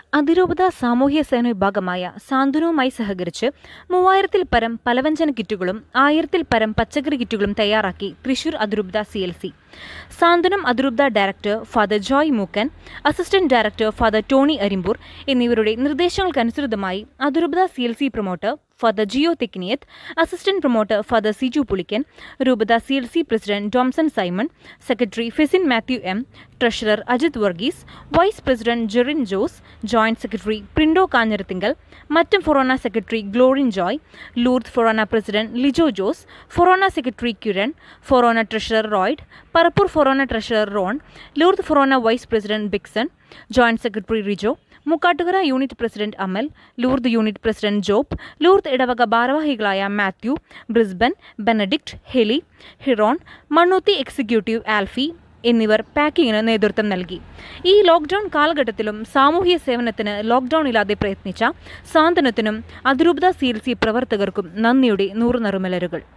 അതിരൂപത സാമൂഹ്യ സേന വിഭാഗമായ സാന്ത്വനവുമായി സഹകരിച്ച് മൂവായിരത്തിൽ പരം പലവ്യഞ്ജന കിറ്റുകളും ആയിരത്തിൽ പരം പച്ചക്കറി കിറ്റുകളും തയ്യാറാക്കി തൃശൂർ അതിരൂപത സി എൽ സി സാന്ത്വനം അതിരൂപത director father Joy Mookkan assistant director father Tony Arimpur എന്നിവരുടെ നിർദ്ദേശങ്ങൾക്കനുസൃതമായി അതിരൂപത C L C promoter father Jio Thekkiniyath assistant promoter father Siju Pulikkan രൂപത C L C president Jomson Simon secretary Fesin Mathew M treasurer Ajith Varghese vice president Jerin Jose joint secretary Prindo Kanjirathinkal മറ്റും forane secretary Glorin Joy Lourdes forane president Lijo Jose forane secretary Kiran forane treasurer Royd Parappur forane treasurer Ron Lourdes forane vice president Bixon joint secretary Rijo Mukkattukara unit president Amal Lourdes unit president Job Lourdes ഇടവക ഭാരവാഹികളായ Mathew Brisban Benedict Heli Hiron Mannuthy executive Alphy എന്നിവർ പാക്കിങ്ങിന് നേതൃത്വം നൽകി ഈ lockdown കാലഘട്ടത്തിലും സാമൂഹ്യ സേവനത്തിന് ലോക്ക്ഡൌൺ ഇല്ലാതെ പ്രയത്നിച്ച സാന്ത്വനത്തിനും അതിരൂപത സി എൽ സി പ്രവർത്തകർക്കും നന്ദിയുടെ നൂറ് നറുമലരുകൾ